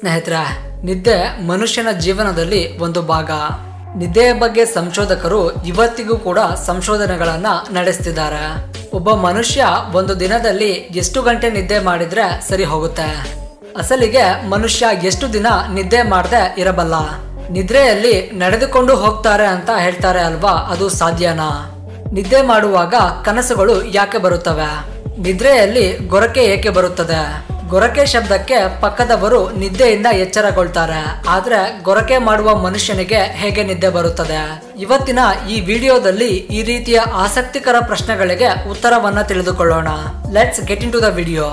ಸ್ನೇಹಿತರೆ ನಿದ್ದೆ ಮನುಷ್ಯನ ಜೀವನದಲ್ಲಿ ಒಂದು ಭಾಗ ನಿದ್ದೆಯ ಬಗ್ಗೆ ಸಂಶೋಧಕರು ಇವತ್ತಿಗೂ ಕೂಡ ಸಂಶೋಧನೆಗಳನ್ನ ನಡೆಸ್ತಿದ್ದಾರೆ ಒಬ್ಬ ಮನುಷ್ಯ ಒಂದು ದಿನದಲ್ಲಿ ಎಷ್ಟು ಗಂಟೆ ನಿದ್ದೆ ಮಾಡಿದ್ರೆ ಸರಿ ಹೋಗುತ್ತೆ ಅಸಲಿಗೆ ಮನುಷ್ಯ ಎಷ್ಟು ದಿನ ನಿದ್ದೆ ಮಾಡದೆ ಇರಬಲ್ಲ ನಿದ್ರೆಯಲ್ಲಿ ನಡೆದುಕೊಂಡು ಹೋಗ್ತಾರೆ ಅಂತ ಹೇಳ್ತಾರೆ ಅಲ್ವಾ ಅದು ಸಾಧ್ಯನಾ ನಿದ್ದೆ ಮಾಡುವಾಗ ಕನಸುಗಳು ಯಾಕೆ ಬರುತ್ತವೆ ನಿದ್ರೆಯಲ್ಲಿ ಗೊರಕೆ ಏಕೆ ಬರುತ್ತದೆ ಗೊರಕೆ ಶಬ್ದಕ್ಕೆ ಪಕ್ಕದವರು ನಿದ್ದೆಯಿಂದ ಎಚ್ಚರಗೊಳ್ತಾರೆ ಆದ್ರೆ ಗೊರಕೆ ಮಾಡುವ ಮನುಷ್ಯನಿಗೆ ಹೇಗೆ ನಿದ್ದೆ ಬರುತ್ತದೆ ಇವತ್ತಿನ ಈ ವಿಡಿಯೋದಲ್ಲಿ ಈ ರೀತಿಯ ಆಸಕ್ತಿಕರ ಪ್ರಶ್ನೆಗಳಿಗೆ ಉತ್ತರವನ್ನ ತಿಳಿದುಕೊಳ್ಳೋಣ let's get into the video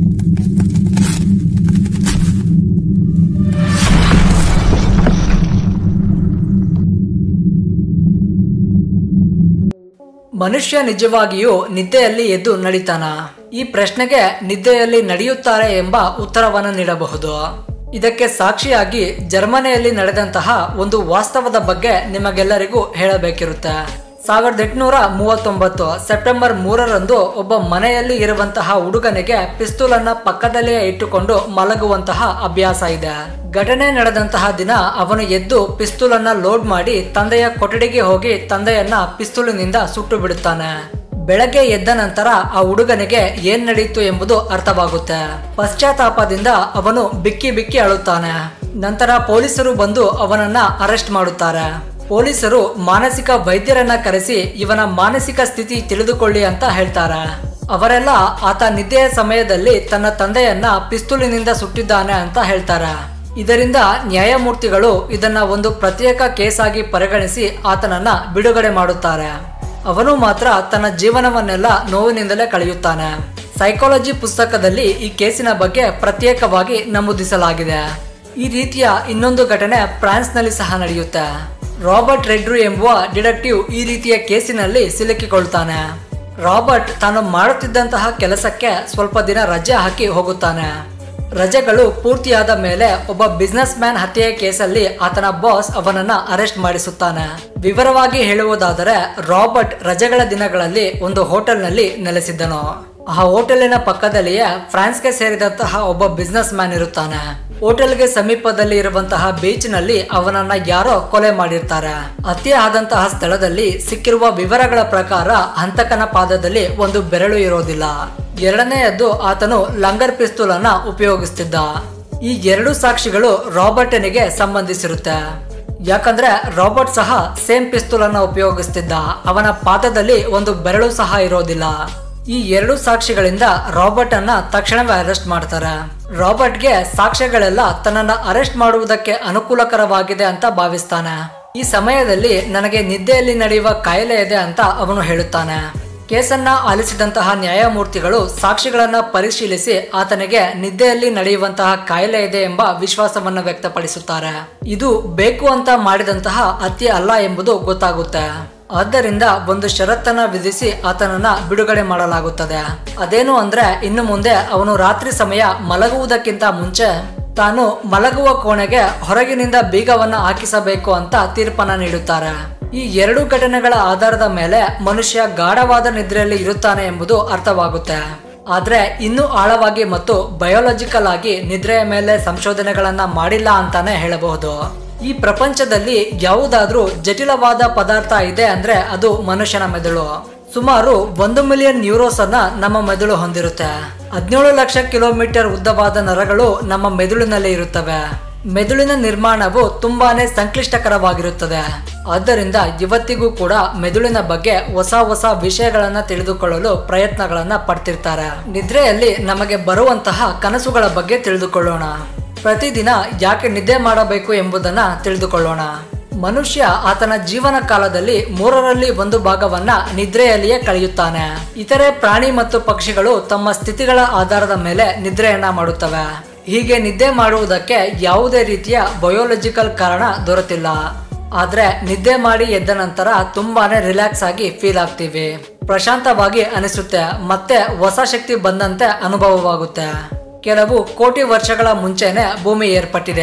ಮನುಷ್ಯ ನಿಜವಾಗಿಯೂ ನಿದ್ದೆಯಲ್ಲಿ ಎದ್ದು ನಡೀತಾನ ಈ ಪ್ರಶ್ನೆಗೆ ನಿದ್ದೆಯಲ್ಲಿ ನಡೆಯುತ್ತಾರೆ ಎಂಬ ಉತ್ತರವನ್ನು ನೀಡಬಹುದು ಇದಕ್ಕೆ ಸಾಕ್ಷಿಯಾಗಿ ಜರ್ಮನಿಯಲ್ಲಿ ನಡೆದಂತಹ ಒಂದು ವಾಸ್ತವದ ಬಗ್ಗೆ ನಿಮಗೆಲ್ಲರಿಗೂ ಹೇಳಬೇಕಿರುತ್ತೆ ಸಾವಿರದ ಎಂಟುನೂರ ಮೂವತ್ತೊಂಬತ್ತು ಸೆಪ್ಟೆಂಬರ್ ಮೂರರಂದು ಒಬ್ಬ ಮನೆಯಲ್ಲಿ ಇರುವಂತಹ ಹುಡುಗನಿಗೆ ಪಿಸ್ತೂಲ್ ಅನ್ನ ಪಕ್ಕದಲ್ಲಿಯೇ ಇಟ್ಟುಕೊಂಡು ಮಲಗುವಂತಹ ಅಭ್ಯಾಸ ಇದೆ ಘಟನೆ ನಡೆದಂತಹ ದಿನ ಅವನು ಎದ್ದು ಪಿಸ್ತೂಲ್ ಅನ್ನ ಲೋಡ್ ಮಾಡಿ ತಂದೆಯ ಕೊಠಡಿಗೆ ಹೋಗಿ ತಂದೆಯನ್ನ ಪಿಸ್ತೂಲಿನಿಂದ ಸುಟ್ಟು ಬಿಡುತ್ತಾನೆ ಬೆಳಗ್ಗೆ ಎದ್ದ ನಂತರ ಆ ಹುಡುಗನಿಗೆ ಏನ್ ನಡೀತು ಎಂಬುದು ಅರ್ಥವಾಗುತ್ತೆ ಪಶ್ಚಾತ್ತಾಪದಿಂದ ಅವನು ಬಿಕ್ಕಿ ಬಿಕ್ಕಿ ಅಳುತ್ತಾನೆ ನಂತರ ಪೊಲೀಸರು ಬಂದು ಅವನನ್ನ ಅರೆಸ್ಟ್ ಮಾಡುತ್ತಾರೆ ಪೊಲೀಸರು ಮಾನಸಿಕ ವೈದ್ಯರನ್ನ ಕರೆಸಿ ಇವನ ಮಾನಸಿಕ ಸ್ಥಿತಿ ತಿಳಿದುಕೊಳ್ಳಿ ಅಂತ ಹೇಳ್ತಾರೆ ಅವರೆಲ್ಲ ಆತ ನಿದ್ದೆಯ ಸಮಯದಲ್ಲಿ ತನ್ನ ತಂದೆಯನ್ನ ಪಿಸ್ತೂಲಿನಿಂದ ಸುಟ್ಟಿದ್ದಾನೆ ಅಂತ ಹೇಳ್ತಾರೆ ಇದರಿಂದ ನ್ಯಾಯಮೂರ್ತಿಗಳು ಇದನ್ನ ಒಂದು ಪ್ರತ್ಯೇಕ ಕೇಸ್ ಆಗಿ ಪರಿಗಣಿಸಿ ಆತನನ್ನ ಬಿಡುಗಡೆ ಮಾಡುತ್ತಾರೆ ಅವನು ಮಾತ್ರ ತನ್ನ ಜೀವನವನ್ನೆಲ್ಲ ನೋವಿನಿಂದಲೇ ಕಳೆಯುತ್ತಾನೆ ಸೈಕಾಲಜಿ ಪುಸ್ತಕದಲ್ಲಿ ಈ ಕೇಸಿನ ಬಗ್ಗೆ ಪ್ರತ್ಯೇಕವಾಗಿ ನಮೂದಿಸಲಾಗಿದೆ ಈ ರೀತಿಯ ಇನ್ನೊಂದು ಘಟನೆ ಫ್ರಾನ್ಸ್ನಲ್ಲಿ ಸಹ ನಡೆಯುತ್ತೆ ರಾಬರ್ಟ್ ರೆಡ್ರು ಎಂಬುವ ಡಿಟೆಕ್ಟಿವ್ ಈ ರೀತಿಯ ಕೇಸಿನಲ್ಲಿ ಸಿಲುಕಿಕೊಳ್ತಾನೆ ರಾಬರ್ಟ್ ತಾನು ಮಾಡುತ್ತಿದ್ದಂತಹ ಕೆಲಸಕ್ಕೆ ಸ್ವಲ್ಪ ದಿನ ರಜೆ ಹಾಕಿ ಹೋಗುತ್ತಾನೆ ರಜೆಗಳು ಪೂರ್ತಿಯಾದ ಮೇಲೆ ಒಬ್ಬ ಬಿಸ್ನೆಸ್ ಮ್ಯಾನ್ ಹತ್ಯೆಯ ಕೇಸಲ್ಲಿ ಆತನ ಬಾಸ್ ಅವನನ್ನ ಅರೆಸ್ಟ್ ಮಾಡಿಸುತ್ತಾನೆ ವಿವರವಾಗಿ ಹೇಳುವುದಾದರೆ ರಾಬರ್ಟ್ ರಜೆಗಳ ದಿನಗಳಲ್ಲಿ ಒಂದು ಹೋಟೆಲ್ನಲ್ಲಿ ನೆಲೆಸಿದ್ದನು ಆ ಹೋಟೆಲಿನ ಪಕ್ಕದಲ್ಲಿಯೇ ಫ್ರಾನ್ಸ್ಗೆ ಸೇರಿದಂತಹ ಒಬ್ಬ ಬಿಸ್ನೆಸ್ ಮ್ಯಾನ್ ಇರುತ್ತಾನೆ ಹೋಟೆಲ್ಗೆ ಸಮೀಪದಲ್ಲಿ ಇರುವಂತಹ ಬೀಚ್ ನಲ್ಲಿ ಅವನನ್ನ ಯಾರೋ ಕೊಲೆ ಮಾಡಿರ್ತಾರೆ ಹತ್ಯೆ ಆದಂತಹ ಸ್ಥಳದಲ್ಲಿ ಸಿಕ್ಕಿರುವ ವಿವರಗಳ ಪ್ರಕಾರ ಹಂತಕನ ಪಾದದಲ್ಲಿ ಒಂದು ಬೆರಳು ಇರೋದಿಲ್ಲ ಎರಡನೆಯದ್ದು ಆತನು ಲಂಗರ್ ಪಿಸ್ತೂಲ್ ಅನ್ನ ಉಪಯೋಗಿಸ್ತಿದ್ದ ಈ ಎರಡು ಸಾಕ್ಷಿಗಳು ರಾಬರ್ಟನಿಗೆ ಸಂಬಂಧಿಸಿರುತ್ತೆ ಯಾಕಂದ್ರೆ ರಾಬರ್ಟ್ ಸಹ ಸೇಮ್ ಪಿಸ್ತೂಲ್ ಅನ್ನ ಉಪಯೋಗಿಸ್ತಿದ್ದ ಅವನ ಪಾದದಲ್ಲಿ ಒಂದು ಬೆರಳು ಸಹ ಇರೋದಿಲ್ಲ ಈ ಎರಡು ಸಾಕ್ಷಿಗಳಿಂದ ರಾಬರ್ಟ್ ಅನ್ನ ತಕ್ಷಣವೇ ಅರೆಸ್ಟ್ ಮಾಡ್ತಾರೆ ರಾಬರ್ಟ್ಗೆ ಸಾಕ್ಷ್ಯಗಳೆಲ್ಲ ತನ್ನನ್ನ ಅರೆಸ್ಟ್ ಮಾಡುವುದಕ್ಕೆ ಅನುಕೂಲಕರವಾಗಿದೆ ಅಂತ ಭಾವಿಸ್ತಾನೆ ಈ ಸಮಯದಲ್ಲಿ ನನಗೆ ನಿದ್ದೆಯಲ್ಲಿ ನಡೆಯುವ ಕಾಯಿಲೆ ಇದೆ ಅಂತ ಅವನು ಹೇಳುತ್ತಾನೆ ಕೇಸನ್ನ ಆಲಿಸಿದಂತಹ ನ್ಯಾಯಮೂರ್ತಿಗಳು ಸಾಕ್ಷಿಗಳನ್ನ ಪರಿಶೀಲಿಸಿ ಆತನಿಗೆ ನಿದ್ದೆಯಲ್ಲಿ ನಡೆಯುವಂತಹ ಕಾಯಿಲೆ ಇದೆ ಎಂಬ ವಿಶ್ವಾಸವನ್ನು ವ್ಯಕ್ತಪಡಿಸುತ್ತಾರೆ ಇದು ಬೇಕು ಅಂತ ಮಾಡಿದಂತಹ ಹತ್ಯೆ ಅಲ್ಲ ಎಂಬುದು ಗೊತ್ತಾಗುತ್ತೆ ಆದ್ದರಿಂದ ಒಂದು ಷರತ್ತನ್ನ ವಿಧಿಸಿ ಆತನನ್ನ ಬಿಡುಗಡೆ ಮಾಡಲಾಗುತ್ತದೆ ಅದೇನು ಅಂದ್ರೆ ಇನ್ನು ಮುಂದೆ ಅವನು ರಾತ್ರಿ ಸಮಯ ಮಲಗುವುದಕ್ಕಿಂತ ಮುಂಚೆ ತಾನು ಮಲಗುವ ಕೋಣೆಗೆ ಹೊರಗಿನಿಂದ ಬೀಗವನ್ನ ಹಾಕಿಸಬೇಕು ಅಂತ ತೀರ್ಪನ್ನ ನೀಡುತ್ತಾರೆ ಈ ಎರಡು ಘಟನೆಗಳ ಆಧಾರದ ಮೇಲೆ ಮನುಷ್ಯ ಗಾಢವಾದ ನಿದ್ರೆಯಲ್ಲಿ ಇರುತ್ತಾನೆ ಎಂಬುದು ಅರ್ಥವಾಗುತ್ತೆ ಆದ್ರೆ ಇನ್ನೂ ಆಳವಾಗಿ ಮತ್ತು ಬಯೋಲಾಜಿಕಲ್ ಆಗಿ ನಿದ್ರೆಯ ಮೇಲೆ ಸಂಶೋಧನೆಗಳನ್ನ ಮಾಡಿಲ್ಲ ಅಂತಾನೆ ಹೇಳಬಹುದು ಈ ಪ್ರಪಂಚದಲ್ಲಿ ಯಾವುದಾದ್ರೂ ಜಟಿಲವಾದ ಪದಾರ್ಥ ಇದೆ ಅಂದ್ರೆ ಅದು ಮನುಷ್ಯನ ಮೆದುಳು ಸುಮಾರು ಒಂದು ಮಿಲಿಯನ್ ನ್ಯೂರೋಸ್ ಅನ್ನ ನಮ್ಮ ಮೆದುಳು ಹೊಂದಿರುತ್ತೆ ಹದಿನೇಳು ಲಕ್ಷ ಕಿಲೋಮೀಟರ್ ಉದ್ದವಾದ ನರಗಳು ನಮ್ಮ ಮೆದುಳಿನಲ್ಲಿ ಇರುತ್ತವೆ ಮೆದುಳಿನ ನಿರ್ಮಾಣವು ತುಂಬಾನೇ ಸಂಕ್ಲಿಷ್ಟಕರವಾಗಿರುತ್ತದೆ ಆದ್ದರಿಂದ ಇವತ್ತಿಗೂ ಕೂಡ ಮೆದುಳಿನ ಬಗ್ಗೆ ಹೊಸ ಹೊಸ ವಿಷಯಗಳನ್ನ ತಿಳಿದುಕೊಳ್ಳಲು ಪ್ರಯತ್ನಗಳನ್ನ ಪಡ್ತಿರ್ತಾರೆ ನಿದ್ರೆಯಲ್ಲಿ ನಮಗೆ ಬರುವಂತಹ ಕನಸುಗಳ ಬಗ್ಗೆ ತಿಳಿದುಕೊಳ್ಳೋಣ ಪ್ರತಿದಿನ ಯಾಕೆ ನಿದ್ದೆ ಮಾಡಬೇಕು ಎಂಬುದನ್ನ ತಿಳಿದುಕೊಳ್ಳೋಣ ಮನುಷ್ಯ ಆತನ ಜೀವನ ಕಾಲದಲ್ಲಿ ಮೂರರಲ್ಲಿ ಒಂದು ಭಾಗವನ್ನ ನಿದ್ರೆಯಲ್ಲಿಯೇ ಕಳೆಯುತ್ತಾನೆ ಇತರೆ ಪ್ರಾಣಿ ಮತ್ತು ಪಕ್ಷಿಗಳು ತಮ್ಮ ಸ್ಥಿತಿಗಳ ಆಧಾರದ ಮೇಲೆ ನಿದ್ರೆಯನ್ನ ಮಾಡುತ್ತವೆ ಹೀಗೆ ನಿದ್ದೆ ಮಾಡುವುದಕ್ಕೆ ಯಾವುದೇ ರೀತಿಯ ಬಯೋಲಜಿಕಲ್ ಕಾರಣ ದೊರೆತಿಲ್ಲ ಆದ್ರೆ ನಿದ್ದೆ ಮಾಡಿ ಎದ್ದ ನಂತರ ತುಂಬಾನೇ ರಿಲ್ಯಾಕ್ಸ್ ಆಗಿ ಫೀಲ್ ಆಗ್ತೀವಿ ಪ್ರಶಾಂತವಾಗಿ ಅನಿಸುತ್ತೆ ಮತ್ತೆ ಹೊಸ ಶಕ್ತಿ ಬಂದಂತೆ ಅನುಭವವಾಗುತ್ತೆ ಕೆಲವು ಕೋಟಿ ವರ್ಷಗಳ ಮುಂಚೆನೆ ಭೂಮಿ ಏರ್ಪಟ್ಟಿದೆ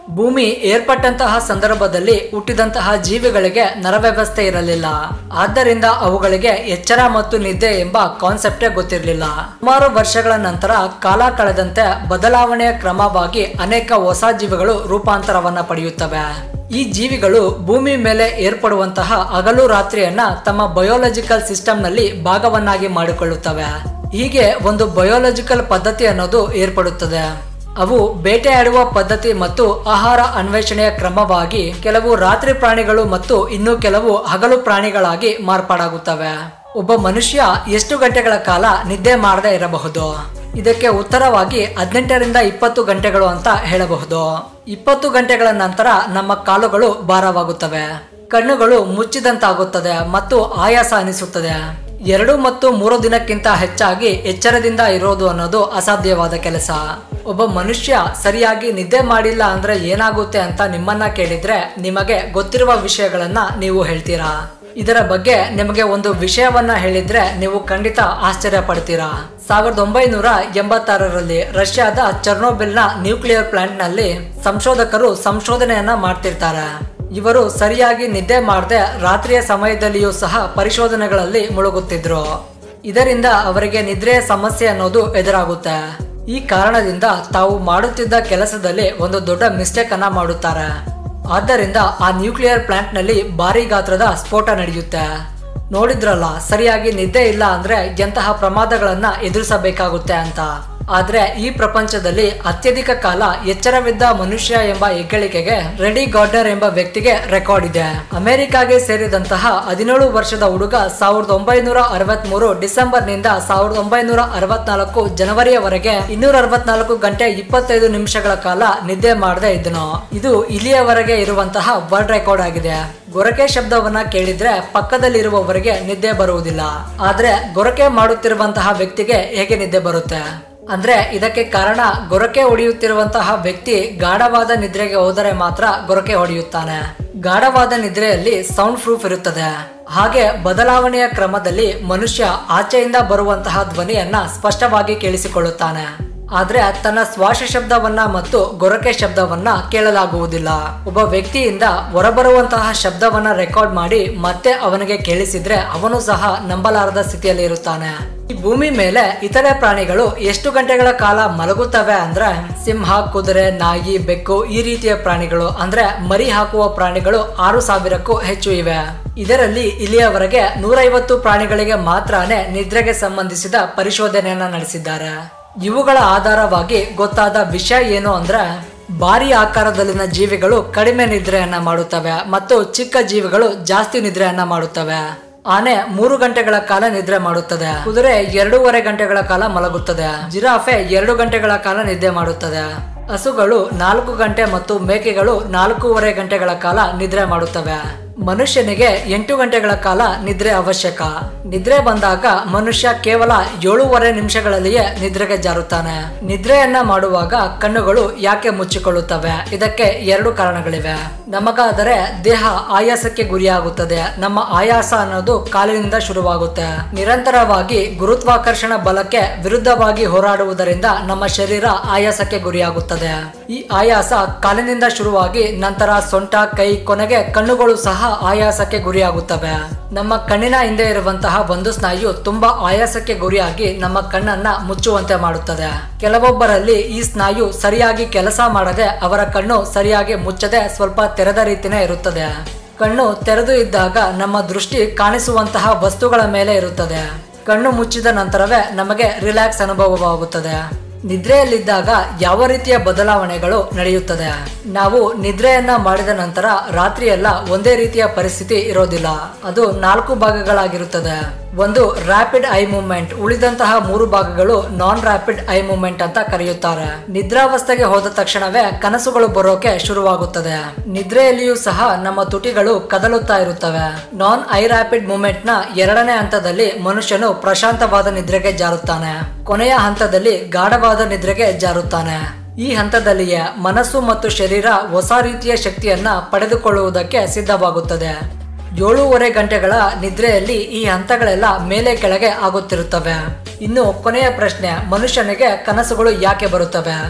ಭೂಮಿ ಏರ್ಪಟ್ಟಂತಹ ಸಂದರ್ಭದಲ್ಲಿ ಹುಟ್ಟಿದಂತಹ ಜೀವಿಗಳಿಗೆ ನರವ್ಯವಸ್ಥೆ ಇರಲಿಲ್ಲ ಆದ್ದರಿಂದ ಅವುಗಳಿಗೆ ಎಚ್ಚರ ಮತ್ತು ನಿದ್ದೆ ಎಂಬ ಕಾನ್ಸೆಪ್ಟೇ ಗೊತ್ತಿರಲಿಲ್ಲ ಸುಮಾರು ವರ್ಷಗಳ ನಂತರ ಕಾಲ ಕಳೆದಂತೆ ಬದಲಾವಣೆಯ ಕ್ರಮವಾಗಿ ಅನೇಕ ಹೊಸ ಜೀವಿಗಳು ರೂಪಾಂತರವನ್ನ ಪಡೆಯುತ್ತವೆ ಈ ಜೀವಿಗಳು ಭೂಮಿ ಮೇಲೆ ಏರ್ಪಡುವಂತಹ ಹಗಲು ರಾತ್ರಿಯನ್ನ ತಮ್ಮ ಬಯೋಲಾಜಿಕಲ್ ಸಿಸ್ಟಮ್ನಲ್ಲಿ ಭಾಗವನ್ನಾಗಿ ಮಾಡಿಕೊಳ್ಳುತ್ತವೆ ಹೀಗೆ ಒಂದು ಬಯೋಲಾಜಿಕಲ್ ಪದ್ಧತಿ ಅನ್ನೋದು ಏರ್ಪಡುತ್ತದೆ ಅವು ಬೇಟೆಯಾಡುವ ಪದ್ಧತಿ ಮತ್ತು ಆಹಾರ ಅನ್ವೇಷಣೆಯ ಕ್ರಮವಾಗಿ ಕೆಲವು ರಾತ್ರಿ ಪ್ರಾಣಿಗಳು ಮತ್ತು ಇನ್ನು ಕೆಲವು ಹಗಲು ಪ್ರಾಣಿಗಳಾಗಿ ಮಾರ್ಪಾಡಾಗುತ್ತವೆ ಒಬ್ಬ ಮನುಷ್ಯ ಎಷ್ಟು ಗಂಟೆಗಳ ಕಾಲ ನಿದ್ದೆ ಮಾಡದೇ ಇರಬಹುದು ಇದಕ್ಕೆ ಉತ್ತರವಾಗಿ ಹದಿನೆಂಟರಿಂದ ಇಪ್ಪತ್ತು ಗಂಟೆಗಳು ಅಂತ ಹೇಳಬಹುದು ಇಪ್ಪತ್ತು ಗಂಟೆಗಳ ನಂತರ ನಮ್ಮ ಕಾಲುಗಳು ಭಾರವಾಗುತ್ತವೆ ಕಣ್ಣುಗಳು ಮುಚ್ಚಿದಂತಾಗುತ್ತದೆ ಮತ್ತು ಆಯಾಸ ಅನಿಸುತ್ತದೆ ಎರಡು ಮತ್ತು ಮೂರು ದಿನಕ್ಕಿಂತ ಹೆಚ್ಚಾಗಿ ಎಚ್ಚರದಿಂದ ಇರೋದು ಅನ್ನೋದು ಅಸಾಧ್ಯವಾದ ಕೆಲಸ ಒಬ್ಬ ಮನುಷ್ಯ ಸರಿಯಾಗಿ ನಿದ್ದೆ ಮಾಡಿಲ್ಲ ಅಂದ್ರೆ ಏನಾಗುತ್ತೆ ಅಂತ ನಿಮ್ಮನ್ನ ಕೇಳಿದ್ರೆ ನಿಮಗೆ ಗೊತ್ತಿರುವ ವಿಷಯಗಳನ್ನ ನೀವು ಹೇಳ್ತೀರಾ ಇದರ ಬಗ್ಗೆ ನಿಮಗೆ ಒಂದು ವಿಷಯವನ್ನ ಹೇಳಿದ್ರೆ ನೀವು ಖಂಡಿತ ಆಶ್ಚರ್ಯ ಪಡ್ತೀರಾ ಸಾವಿರದ ಒಂಬೈನೂರ ಎಂಬತ್ತಾರರಲ್ಲಿ ರಷ್ಯಾದ ಚರ್ನೋಬಿಲ್ನ ನ್ಯೂಕ್ಲಿಯರ್ ಪ್ಲಾಂಟ್ ನಲ್ಲಿ ಸಂಶೋಧಕರು ಸಂಶೋಧನೆಯನ್ನ ಮಾಡ್ತಿರ್ತಾರೆ ಇವರು ಸರಿಯಾಗಿ ನಿದ್ದೆ ಮಾಡದೆ ರಾತ್ರಿಯ ಸಮಯದಲ್ಲಿಯೂ ಸಹ ಪರಿಶೋಧನೆಗಳಲ್ಲಿ ಮುಳುಗುತ್ತಿದ್ರು ಇದರಿಂದ ಅವರಿಗೆ ನಿದ್ರೆಯ ಸಮಸ್ಯೆ ಅನ್ನೋದು ಎದುರಾಗುತ್ತೆ ಈ ಕಾರಣದಿಂದ ತಾವು ಮಾಡುತ್ತಿದ್ದ ಕೆಲಸದಲ್ಲಿ ಒಂದು ದೊಡ್ಡ ಮಿಸ್ಟೇಕ್ ಅನ್ನ ಮಾಡುತ್ತಾರೆ ಆದ್ದರಿಂದ ಆ ನ್ಯೂಕ್ಲಿಯರ್ ಪ್ಲಾಂಟ್ ನಲ್ಲಿ ಭಾರಿ ಗಾತ್ರದ ಸ್ಫೋಟ ನಡೆಯುತ್ತೆ ನೋಡಿದ್ರಲ್ಲ ಸರಿಯಾಗಿ ನಿದ್ದೆ ಇಲ್ಲ ಅಂದ್ರೆ ಎಂತಹ ಪ್ರಮಾದಗಳನ್ನ ಎದುರಿಸಬೇಕಾಗುತ್ತೆ ಅಂತ ಆದ್ರೆ ಈ ಪ್ರಪಂಚದಲ್ಲಿ ಅತ್ಯಧಿಕ ಕಾಲ ಎಚ್ಚರವಿದ್ದ ಮನುಷ್ಯ ಎಂಬ ಹೆಗ್ಗಳಿಕೆಗೆ ರೆಡಿ ಗಾರ್ಡರ್ ಎಂಬ ವ್ಯಕ್ತಿಗೆ ರೆಕಾರ್ಡ್ ಇದೆ ಅಮೆರಿಕಾಗೆ ಸೇರಿದಂತಹ ಹದಿನೇಳು ವರ್ಷದ ಹುಡುಗ ಸಾವಿರದ ಒಂಬೈನೂರ ಅರವತ್ಮೂರು ಡಿಸೆಂಬರ್ ನಿಂದ ಸಾವಿರದ ಒಂಬೈನೂರ ಅರವತ್ನಾಲ್ಕು ಜನವರಿಯವರೆಗೆ ಇನ್ನೂರ ಅರವತ್ನಾಲ್ಕು ಗಂಟೆ ಇಪ್ಪತ್ತೈದು ನಿಮಿಷಗಳ ಕಾಲ ನಿದ್ದೆ ಮಾಡದೆ ಇದ್ದನು ಇದು ಇಲ್ಲಿಯವರೆಗೆ ಇರುವಂತಹ ವರ್ಲ್ಡ್ ರೆಕಾರ್ಡ್ ಆಗಿದೆ ಗೊರಕೆ ಶಬ್ದವನ್ನ ಕೇಳಿದ್ರೆ ಪಕ್ಕದಲ್ಲಿರುವವರಿಗೆ ನಿದ್ದೆ ಬರುವುದಿಲ್ಲ ಆದ್ರೆ ಗೊರಕೆ ಮಾಡುತ್ತಿರುವಂತಹ ವ್ಯಕ್ತಿಗೆ ಹೇಗೆ ನಿದ್ದೆ ಬರುತ್ತೆ ಅಂದ್ರೆ ಇದಕ್ಕೆ ಕಾರಣ ಗೊರಕೆ ಹೊಡೆಯುತ್ತಿರುವಂತಹ ವ್ಯಕ್ತಿ ಗಾಢವಾದ ನಿದ್ರೆಗೆ ಹೋದರೆ ಮಾತ್ರ ಗೊರಕೆ ಹೊಡೆಯುತ್ತಾನೆ ಗಾಢವಾದ ನಿದ್ರೆಯಲ್ಲಿ ಸೌಂಡ್ ಪ್ರೂಫ್ ಇರುತ್ತದೆ ಹಾಗೆ ಬದಲಾವಣೆಯ ಕ್ರಮದಲ್ಲಿ ಮನುಷ್ಯ ಆಚೆಯಿಂದ ಬರುವಂತಹ ಧ್ವನಿಯನ್ನ ಸ್ಪಷ್ಟವಾಗಿ ಕೇಳಿಸಿಕೊಳ್ಳುತ್ತಾನೆ ಆದ್ರೆ ತನ್ನ ಶ್ವಾಸ ಶಬ್ದವನ್ನ ಮತ್ತು ಗೊರಕೆ ಶಬ್ದವನ್ನ ಕೇಳಲಾಗುವುದಿಲ್ಲ ಒಬ್ಬ ವ್ಯಕ್ತಿಯಿಂದ ಹೊರಬರುವಂತಹ ಶಬ್ದವನ್ನ ರೆಕಾರ್ಡ್ ಮಾಡಿ ಮತ್ತೆ ಅವನಿಗೆ ಕೇಳಿಸಿದ್ರೆ ಅವನು ಸಹ ನಂಬಲಾರದ ಸ್ಥಿತಿಯಲ್ಲಿ ಇರುತ್ತಾನೆ ಈ ಭೂಮಿ ಮೇಲೆ ಇತರೆ ಪ್ರಾಣಿಗಳು ಎಷ್ಟು ಗಂಟೆಗಳ ಕಾಲ ಮಲಗುತ್ತವೆ ಅಂದ್ರೆ ಸಿಂಹ ಕುದುರೆ ನಾಯಿ ಬೆಕ್ಕು ಈ ರೀತಿಯ ಪ್ರಾಣಿಗಳು ಅಂದ್ರೆ ಮರಿ ಹಾಕುವ ಪ್ರಾಣಿಗಳು ಆರು ಸಾವಿರಕ್ಕೂ ಹೆಚ್ಚು ಇವೆ ಇದರಲ್ಲಿ ಇಲ್ಲಿಯವರೆಗೆ ನೂರೈವತ್ತು ಪ್ರಾಣಿಗಳಿಗೆ ಮಾತ್ರನೇ ನಿದ್ರೆಗೆ ಸಂಬಂಧಿಸಿದ ಪರಿಶೋಧನೆಯನ್ನ ನಡೆಸಿದ್ದಾರೆ ಇವುಗಳ ಆಧಾರವಾಗಿ ಗೊತ್ತಾದ ವಿಷಯ ಏನು ಅಂದ್ರೆ ಭಾರಿ ಆಕಾರದಲ್ಲಿನ ಜೀವಿಗಳು ಕಡಿಮೆ ನಿದ್ರೆಯನ್ನ ಮಾಡುತ್ತವೆ ಮತ್ತು ಚಿಕ್ಕ ಜೀವಿಗಳು ಜಾಸ್ತಿ ನಿದ್ರೆಯನ್ನ ಮಾಡುತ್ತವೆ ಆನೆ ಮೂರು ಗಂಟೆಗಳ ಕಾಲ ನಿದ್ರೆ ಮಾಡುತ್ತದೆ ಕುದುರೆ ಎರಡೂವರೆ ಗಂಟೆಗಳ ಕಾಲ ಮಲಗುತ್ತದೆ ಜಿರಾಫೆ ಎರಡು ಗಂಟೆಗಳ ಕಾಲ ನಿದ್ದೆ ಮಾಡುತ್ತದೆ ಹಸುಗಳು ನಾಲ್ಕು ಗಂಟೆ ಮತ್ತು ಮೇಕೆಗಳು ನಾಲ್ಕೂವರೆ ಗಂಟೆಗಳ ಕಾಲ ನಿದ್ರೆ ಮಾಡುತ್ತವೆ ಮನುಷ್ಯನಿಗೆ ಎಂಟು ಗಂಟೆಗಳ ಕಾಲ ನಿದ್ರೆ ಅವಶ್ಯಕ ನಿದ್ರೆ ಬಂದಾಗ ಮನುಷ್ಯ ಕೇವಲ ಏಳೂವರೆ ನಿಮಿಷಗಳಲ್ಲಿಯೇ ನಿದ್ರೆಗೆ ಜಾರುತ್ತಾನೆ ನಿದ್ರೆಯನ್ನ ಮಾಡುವಾಗ ಕಣ್ಣುಗಳು ಯಾಕೆ ಮುಚ್ಚಿಕೊಳ್ಳುತ್ತವೆ ಇದಕ್ಕೆ ಎರಡು ಕಾರಣಗಳಿವೆ ನಮಗಾದರೆ ದೇಹ ಆಯಾಸಕ್ಕೆ ಗುರಿಯಾಗುತ್ತದೆ ನಮ್ಮ ಆಯಾಸ ಅನ್ನೋದು ಕಾಲಿನಿಂದ ಶುರುವಾಗುತ್ತೆ ನಿರಂತರವಾಗಿ ಗುರುತ್ವಾಕರ್ಷಣ ಬಲಕ್ಕೆ ವಿರುದ್ಧವಾಗಿ ಹೋರಾಡುವುದರಿಂದ ನಮ್ಮ ಶರೀರ ಆಯಾಸಕ್ಕೆ ಗುರಿಯಾಗುತ್ತದೆ ಈ ಆಯಾಸ ಕಾಲಿನಿಂದ ಶುರುವಾಗಿ ನಂತರ ಸೊಂಟ ಕೈ ಕೊನೆಗೆ ಕಣ್ಣುಗಳು ಸಹ ಆಯಾಸಕ್ಕೆ ಗುರಿಯಾಗುತ್ತವೆ ನಮ್ಮ ಕಣ್ಣಿನ ಹಿಂದೆ ಇರುವಂತಹ ಒಂದು ಸ್ನಾಯು ತುಂಬಾ ಆಯಾಸಕ್ಕೆ ಗುರಿಯಾಗಿ ನಮ್ಮ ಕಣ್ಣನ್ನ ಮುಚ್ಚುವಂತೆ ಮಾಡುತ್ತದೆ ಕೆಲವೊಬ್ಬರಲ್ಲಿ ಈ ಸ್ನಾಯು ಸರಿಯಾಗಿ ಕೆಲಸ ಮಾಡದೆ ಅವರ ಕಣ್ಣು ಸರಿಯಾಗಿ ಮುಚ್ಚದೆ ಸ್ವಲ್ಪ ತೆರೆದ ರೀತಿನೇ ಇರುತ್ತದೆ ಕಣ್ಣು ತೆರೆದು ಇದ್ದಾಗ ನಮ್ಮ ದೃಷ್ಟಿ ಕಾಣಿಸುವಂತಹ ವಸ್ತುಗಳ ಮೇಲೆ ಇರುತ್ತದೆ ಕಣ್ಣು ಮುಚ್ಚಿದ ನಂತರವೇ ನಮಗೆ ರಿಲ್ಯಾಕ್ಸ್ ಅನುಭವವಾಗುತ್ತದೆ ನಿದ್ರೆಯಲ್ಲಿದ್ದಾಗ ಯಾವ ರೀತಿಯ ಬದಲಾವಣೆಗಳು ನಡೆಯುತ್ತದೆ ನಾವು ನಿದ್ರೆಯನ್ನ ಮಾಡಿದ ನಂತರ ರಾತ್ರಿಯೆಲ್ಲ ಒಂದೇ ರೀತಿಯ ಪರಿಸ್ಥಿತಿ ಇರೋದಿಲ್ಲ ಅದು ನಾಲ್ಕು ಭಾಗಗಳಾಗಿರುತ್ತದೆ ಒಂದು ರ್ಯಾಪಿಡ್ ಐ ಮೂವ್ಮೆಂಟ್ ಉಳಿದಂತಹ ಮೂರು ಭಾಗಗಳು ನಾನ್ ರ್ಯಾಪಿಡ್ ಐ ಮೂವ್ಮೆಂಟ್ ಅಂತ ಕರೆಯುತ್ತಾರೆ ನಿದ್ರಾವಸ್ಥೆಗೆ ಹೋದ ತಕ್ಷಣವೇ ಕನಸುಗಳು ಬರೋಕೆ ಶುರುವಾಗುತ್ತದೆ ನಿದ್ರೆಯಲ್ಲಿಯೂ ಸಹ ನಮ್ಮ ತುಟಿಗಳು ಕದಲುತ್ತಾ ಇರುತ್ತವೆ ನಾನ್ ಐ ರ್ಯಾಪಿಡ್ ಮೂವ್ಮೆಂಟ್ ನ ಎರಡನೇ ಹಂತದಲ್ಲಿ ಮನುಷ್ಯನು ಪ್ರಶಾಂತವಾದ ನಿದ್ರೆಗೆ ಜಾರುತ್ತಾನೆ ಕೊನೆಯ ಹಂತದಲ್ಲಿ ಗಾಢವಾದ ನಿದ್ರೆಗೆ ಜಾರುತ್ತಾನೆ ಈ ಹಂತದಲ್ಲಿಯೇ ಮನಸ್ಸು ಮತ್ತು ಶರೀರ ಹೊಸ ರೀತಿಯ ಶಕ್ತಿಯನ್ನ ಪಡೆದುಕೊಳ್ಳುವುದಕ್ಕೆ ಸಿದ್ಧವಾಗುತ್ತದೆ ಏಳೂವರೆ ಗಂಟೆಗಳ ನಿದ್ರೆಯಲ್ಲಿ ಈ ಹಂತಗಳೆಲ್ಲ ಮೇಲೆ ಕೆಳಗೆ ಆಗುತ್ತಿರುತ್ತವೆ ಇನ್ನು ಕೊನೆಯ ಪ್ರಶ್ನೆ ಮನುಷ್ಯನಿಗೆ ಕನಸುಗಳು ಯಾಕೆ ಬರುತ್ತವೆ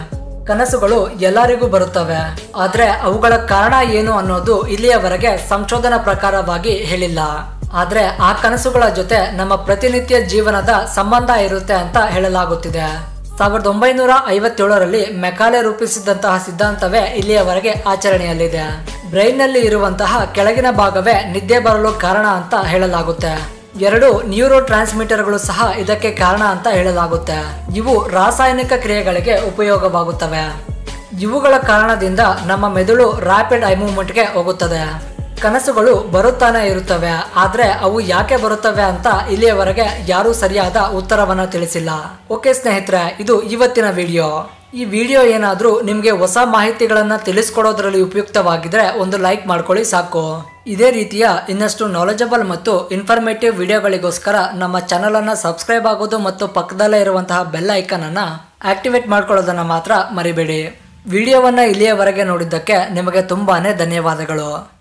ಕನಸುಗಳು ಎಲ್ಲರಿಗೂ ಬರುತ್ತವೆ ಆದ್ರೆ ಅವುಗಳ ಕಾರಣ ಏನು ಅನ್ನೋದು ಇಲ್ಲಿಯವರೆಗೆ ಸಂಶೋಧನಾ ಪ್ರಕಾರವಾಗಿ ಹೇಳಿಲ್ಲ ಆದ್ರೆ ಆ ಕನಸುಗಳ ಜೊತೆ ನಮ್ಮ ಪ್ರತಿನಿತ್ಯ ಜೀವನದ ಸಂಬಂಧ ಇರುತ್ತೆ ಅಂತ ಹೇಳಲಾಗುತ್ತಿದೆ ಸಾವಿರದ ಒಂಬೈನೂರ ಐವತ್ತೇಳರಲ್ಲಿ ಮೆಕಾಲೆ ರೂಪಿಸಿದಂತಹ ಸಿದ್ಧಾಂತವೇ ಇಲ್ಲಿಯವರೆಗೆ ಆಚರಣೆಯಲ್ಲಿದೆ ಬ್ರೈನ್ ನಲ್ಲಿ ಇರುವಂತಹ ಕೆಳಗಿನ ಭಾಗವೇ ನಿದ್ದೆ ಬರಲು ಕಾರಣ ಅಂತ ಹೇಳಲಾಗುತ್ತೆ ಎರಡು ನ್ಯೂರೋ ಟ್ರಾನ್ಸ್ಮಿಟರ್ಗಳು ಸಹ ಇದಕ್ಕೆ ಕಾರಣ ಅಂತ ಹೇಳಲಾಗುತ್ತೆ ಇವು ರಾಸಾಯನಿಕ ಕ್ರಿಯೆಗಳಿಗೆ ಉಪಯೋಗವಾಗುತ್ತವೆ ಇವುಗಳ ಕಾರಣದಿಂದ ನಮ್ಮ ಮೆದುಳು ರ್ಯಾಪಿಡ್ ಐ ಮೂವ್ಮೆಂಟ್ಗೆ ಹೋಗುತ್ತದೆ ಕನಸುಗಳು ಬರುತ್ತಾನೆ ಇರುತ್ತವೆ ಆದ್ರೆ ಅವು ಯಾಕೆ ಬರುತ್ತವೆ ಅಂತ ಇಲ್ಲಿಯವರೆಗೆ ಯಾರೂ ಸರಿಯಾದ ಉತ್ತರವನ್ನ ತಿಳಿಸಿಲ್ಲ ಓಕೆ ಸ್ನೇಹಿತರೆ ಇದು ಇವತ್ತಿನ ವಿಡಿಯೋ ಈ ವಿಡಿಯೋ ಏನಾದ್ರೂ ನಿಮ್ಗೆ ಹೊಸ ಮಾಹಿತಿಗಳನ್ನ ತಿಳಿಸ್ಕೊಡೋದ್ರಲ್ಲಿ ಉಪಯುಕ್ತವಾಗಿದ್ರೆ ಒಂದು ಲೈಕ್ ಮಾಡ್ಕೊಳ್ಳಿ ಸಾಕು ಇದೇ ರೀತಿಯ ಇನ್ನಷ್ಟು ನಾಲೆಜಬಲ್ ಮತ್ತು ಇನ್ಫಾರ್ಮೇಟಿವ್ ವಿಡಿಯೋಗಳಿಗೋಸ್ಕರ ನಮ್ಮ ಚಾನಲ್ ಅನ್ನ ಸಬ್ಸ್ಕ್ರೈಬ್ ಆಗೋದು ಮತ್ತು ಪಕ್ಕದಲ್ಲೇ ಇರುವಂತಹ ಬೆಲ್ ಐಕನ್ ಅನ್ನ ಆಕ್ಟಿವೇಟ್ ಮಾಡ್ಕೊಳ್ಳೋದನ್ನ ಮಾತ್ರ ಮರಿಬೇಡಿ ವಿಡಿಯೋವನ್ನ ಇಲ್ಲಿಯವರೆಗೆ ನೋಡಿದ್ದಕ್ಕೆ ನಿಮಗೆ ತುಂಬಾನೇ ಧನ್ಯವಾದಗಳು